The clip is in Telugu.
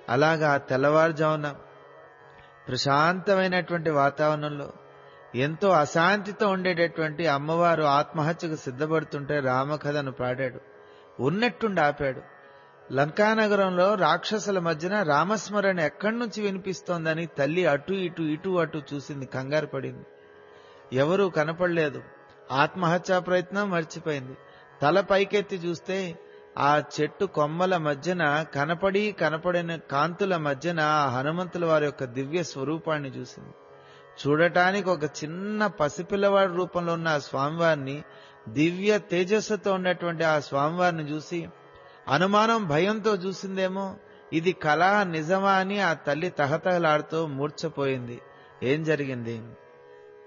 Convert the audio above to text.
అలాగా తెల్లవారుజామున ప్రశాంతమైనటువంటి వాతావరణంలో ఎంతో అశాంతితో ఉండేటటువంటి అమ్మవారు ఆత్మహత్యకు సిద్ధపడుతుంటే రామకథను పాడాడు ఉన్నట్టుండి ఆపాడు లంకానగరంలో రాక్షసుల మధ్యన రామస్మరణ ఎక్కడి నుంచి వినిపిస్తోందని తల్లి అటు ఇటు ఇటు అటు చూసింది కంగారు పడింది ఎవరూ కనపడలేదు ఆత్మహత్యా ప్రయత్నం మర్చిపోయింది తల పైకెత్తి చూస్తే ఆ చెట్టు కొమ్మల మధ్యన కనపడి కనపడిన కాంతుల మధ్యన ఆ హనుమంతుల వారి యొక్క దివ్య స్వరూపాన్ని చూసింది చూడటానికి ఒక చిన్న పసిపిల్లవాడి రూపంలో ఉన్న ఆ స్వామివారిని దివ్య తేజస్సుతో ఉన్నటువంటి ఆ స్వామివారిని చూసి అనుమానం భయంతో చూసిందేమో ఇది కళ నిజమా అని ఆ తల్లి తహతహలాడుతూ మూర్ఛపోయింది ఏం జరిగింది